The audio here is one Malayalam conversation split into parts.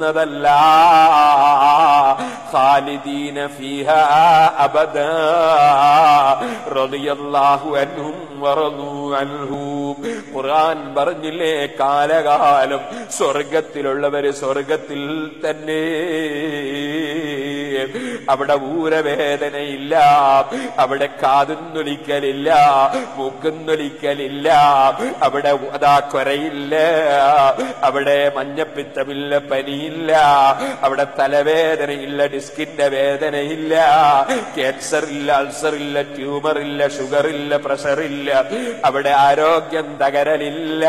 പോകുന്നതല്ല ഖാലിദീന ഫീഹ അബദ റളിയല്ലാഹു അൻഹും വറദു അൻഹു ഖുർആൻ പറഞ്ഞില്ലേ കാലകാലം സ്വർഗത്തിലുള്ളവര് സ്വർഗത്തിൽ തന്നെ അവിടെ ഊരവേദനയില്ല അവിടെ കാതുന്നൊലിക്കലില്ല മൂക്കുന്നൊലിക്കലില്ല അവിടെ അതാ കൊരയില്ല അവിടെ മഞ്ഞപ്പിത്തമില്ല പനിയില്ല അവിടെ തലവേദനയില്ല ഡിസ്കിന്റെ വേദനയില്ല ക്യാൻസർ ഇല്ല അൾസർ ഇല്ല ട്യൂമർ ഇല്ല ഷുഗർ ഇല്ല പ്രഷർ ഇല്ല അവിടെ ആരോഗ്യം തകരലില്ല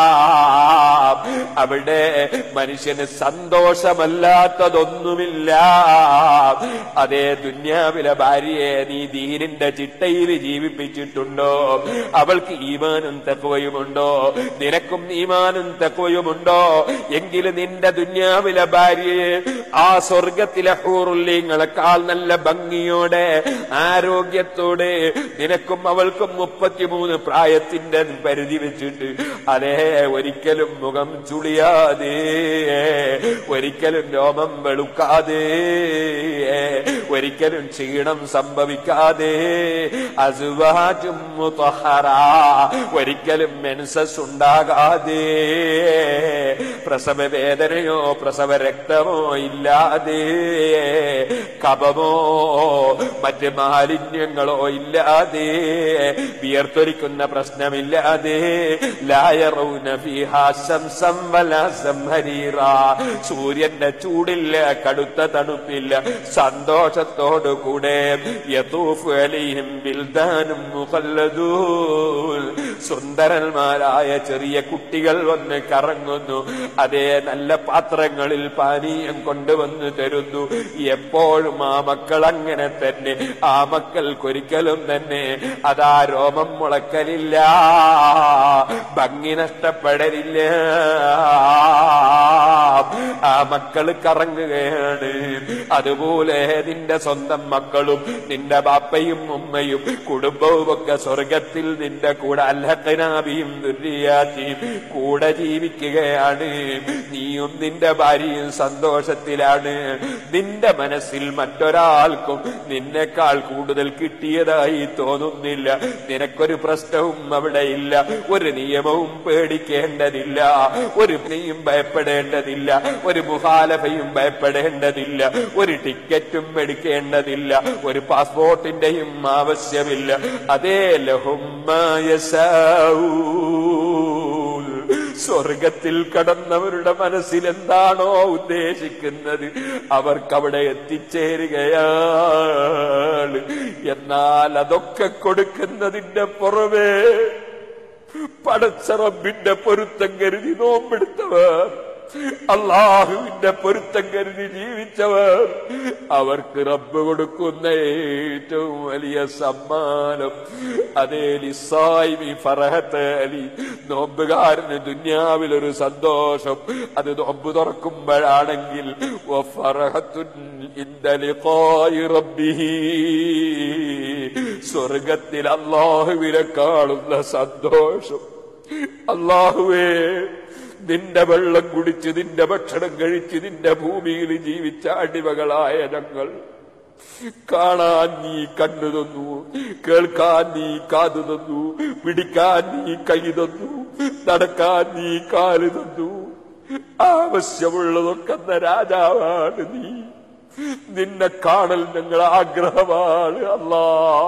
അവിടെ മനുഷ്യന് സന്തോഷമല്ലാത്തതൊന്നുമില്ല അതേ ദുന്യാവിലെ ഭാര്യയെ നീ ദീനിന്റെ ചിട്ടയിൽ ജീവിപ്പിച്ചിട്ടുണ്ടോ അവൾക്ക് ഈമാനും തക്കവയുമുണ്ടോ നിനക്കും ഈമാനും തക്കവയുമുണ്ടോ എങ്കിൽ നിന്റെ ദുന്യാവിലെ ഭാര്യയെ ആ സ്വർഗത്തിലെ ഹൂറുല്യങ്ങളെക്കാൾ നല്ല ഭംഗിയോടെ ആരോഗ്യത്തോടെ നിനക്കും അവൾക്കും മുപ്പത്തിമൂന്ന് പ്രായത്തിന്റെ പരിധി വെച്ചിട്ട് അതേ ഒരിക്കലും മുഖം ചുളിയാതെ ഒരിക്കലും രോമം വെളുക്കാതെ ഒരിക്കലും ക്ഷീണം സംഭവിക്കാതെ അസുവാറ്റും മുതഹറ ഒരിക്കലും മെൻസസ് ഉണ്ടാകാതെ പ്രസവ വേദനയോ പ്രസവ രക്തമോ ഇല്ലാതെ കപമോ മറ്റ് മാലിന്യങ്ങളോ ഇല്ലാതെ വിയർത്തൊലിക്കുന്ന പ്രശ്നമില്ലാതെ ലായറൗന ഫീഹാ ശംസം വലാ സംഹരീറ സൂര്യന്റെ ചൂടില്ല കടുത്ത തണുപ്പില്ല സന്തോഷത്തോടുകൂടെ യതൂഫ് അലൈഹിം ബിൽദാനും മുഖല്ലദൂൻ സുന്ദരന്മാരായ ചെറിയ കുട്ടികൾ വന്ന് കറങ്ങുന്നു അതേ നല്ല പാത്രങ്ങളിൽ പാനീയം കൊണ്ടുവന്ന് തരുന്നു എപ്പോഴും ആ മക്കൾ അങ്ങനെ തന്നെ ആ മക്കൾക്കൊരിക്കലും തന്നെ അതാ രോമം മുളക്കലില്ല ഭംഗി നഷ്ടപ്പെടലില്ല ആ മക്കൾ കറങ്ങുകയാണ് അതുപോലെ നിന്റെ സ്വന്തം മക്കളും നിന്റെ ബാപ്പയും ഉമ്മയും കുടുംബവും ഒക്കെ സ്വർഗത്തിൽ നിന്റെ കൂടെ അല്ലത്തനാബിയും ദുര്യാത്തിയും കൂടെ ജീവിക്കുകയാണ് നീയും നിന്റെ ഭാര്യയും സന്തോഷത്തിലാണ് നിന്റെ മനസ്സിൽ മറ്റൊരാൾക്കും നിന്നെക്കാൾ കൂടുതൽ കിട്ടിയതായി തോന്നുന്നില്ല നിനക്കൊരു പ്രശ്നവും അവിടെ ഇല്ല ഒരു നിയമവും പേടിക്കേണ്ടതില്ല ഒരു നീയും ഭയപ്പെടേണ്ടതില്ല ഒരു മുഖാലഫയും ഭയപ്പെടേണ്ടതില്ല ഒരു ടിക്കറ്റും എടുക്കേണ്ടതില്ല ഒരു പാസ്പോർട്ടിന്റെയും ആവശ്യമില്ല അതേ ലഹുമ്മയസൂൽ സ്വർഗത്തിൽ കടന്നവരുടെ മനസ്സിൽ എന്താണോ ഉദ്ദേശിക്കുന്നത് അവർക്കവിടെ എത്തിച്ചേരുകയാണ് എന്നാൽ അതൊക്കെ കൊടുക്കുന്നതിന്റെ പുറമേ പടച്ചറബിന്റെ പൊരുത്തം കരുതി നോമ്പെടുത്തവർ അള്ളാഹുവിന്റെ പൊരുത്തം കരുതി ജീവിച്ചവർ അവർക്ക് റബ്ബ് കൊടുക്കുന്ന ഏറ്റവും വലിയ സമ്മാനം അതേ ലിസായിമി ഫറഹത്ത് അലി നോമ്പുകാരന് ദുന്യാവിൽ ഒരു സന്തോഷം അത് നോമ്പ് തുറക്കുമ്പോഴാണെങ്കിൽ വഫറഹത്തുൻ ഇൻദ ലിഖായി റബ്ബിഹി. സ്വർഗത്തിൽ അള്ളാഹുവിനെ കാണുന്ന സന്തോഷം അള്ളാഹുവേ നിന്റെ വെള്ളം കുടിച്ച് നിന്റെ ഭക്ഷണം കഴിച്ച് നിന്റെ ഭൂമിയിൽ ജീവിച്ച അടിമകളായ ഞങ്ങൾ കാണാൻ നീ കണ്ണു തന്നു കേൾക്കാൻ നീ കാതു തന്നു പിടിക്കാൻ നീ കൈ തന്നു നടക്കാൻ നീ കാല് തന്നു ആവശ്യമുള്ളതൊക്കെ എന്ന രാജാവാണ് നീ നിന്നെ കാണൽ ഞങ്ങൾ ആഗ്രഹമാണ് അല്ലാ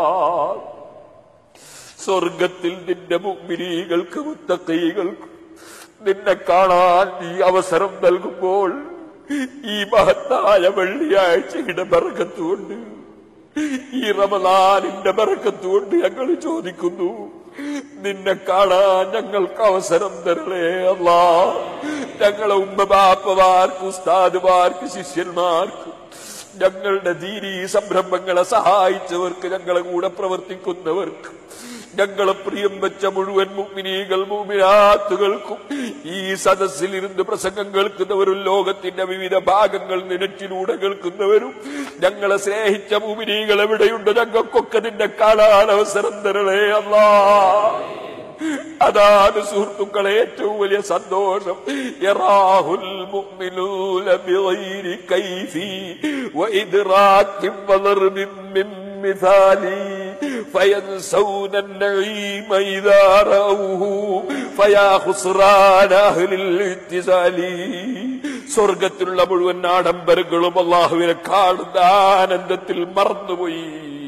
സ്വർഗത്തിൽ നിന്റെ മുമ്പിരികൾക്ക് മുത്തക്കൈകൾക്കും നിന്നെ കാണാൻ നീ അവസരം നൽകുമ്പോൾ ഈ മഹത്തായ വെള്ളിയാഴ്ചയുടെ ബറക്കത്തുകൊണ്ട് ഈ റമദാനിന്റെ ബറക്കത്തുകൊണ്ട് ഞങ്ങൾ ചോദിക്കുന്നു നിന്നെ കാണാൻ ഞങ്ങൾക്ക് അവസരം തരണേ അല്ലാ ഞങ്ങളെ ഉമ്മ ബാപ്പമാർക്ക് ഉസ്താദുമാർക്ക് ശിഷ്യന്മാർക്ക് ഞങ്ങളുടെ ദീനീ സംരംഭങ്ങളെ സഹായിച്ചവർക്ക് ഞങ്ങളെ കൂടെ പ്രവർത്തിക്കുന്നവർക്ക് ഞങ്ങളെ പ്രിയം വെച്ച മുഴുവൻ മുഗ്മിനീകൾ മുമിനാത്തുകൾക്കും ഈ സദസ്സിൽ ഇരുന്ന് പ്രസംഗം കേൾക്കുന്നവരും ലോകത്തിന്റെ വിവിധ ഭാഗങ്ങൾ നിരറ്റിലൂടെ കേൾക്കുന്നവരും ഞങ്ങളെ സ്നേഹിച്ച മുമിനീകൾ എവിടെയുണ്ട് ഞങ്ങൾക്കൊക്കെ നിന്നെ കാണാൻ അവസരം തരണേ അല്ലാ അതാണ് സുഹൃത്തുക്കളെ ഏറ്റവും വലിയ സന്തോഷം യറാഹുൽ മുഅ്മിനൂന ബിഗൈരി കൈഫി വഇദ്റാകിൻ വദർബിൻ മിൻ مثالي فينسون النعيم إذا رأوه فيا خسران أهل الاتصال സ്വർഗത്തിലുള്ള മുഴുവൻ ആഡംബരങ്ങളും അള്ളാഹുവിനെ കാണുന്ന ആനന്ദത്തിൽ മറന്നുപോയി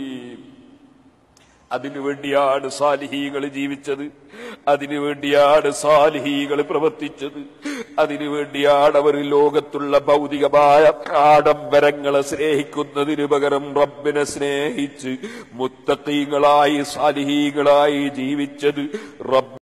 അതിനുവേണ്ടിയാണ് സാലിഹീകൾ ജീവിച്ചത് അതിനുവേണ്ടിയാണ് സാലിഹീകൾ പ്രവർത്തിച്ചത് അതിനുവേണ്ടിയാണ് അവർ ലോകത്തുള്ള ഭൗതികമായ ആഡംബരങ്ങളെ സ്നേഹിക്കുന്നതിന് പകരം റബ്ബിനെ സ്നേഹിച്ച് മുത്തക്കീങ്ങളായി സാലിഹീകളായി ജീവിച്ചത് റബ്ബ്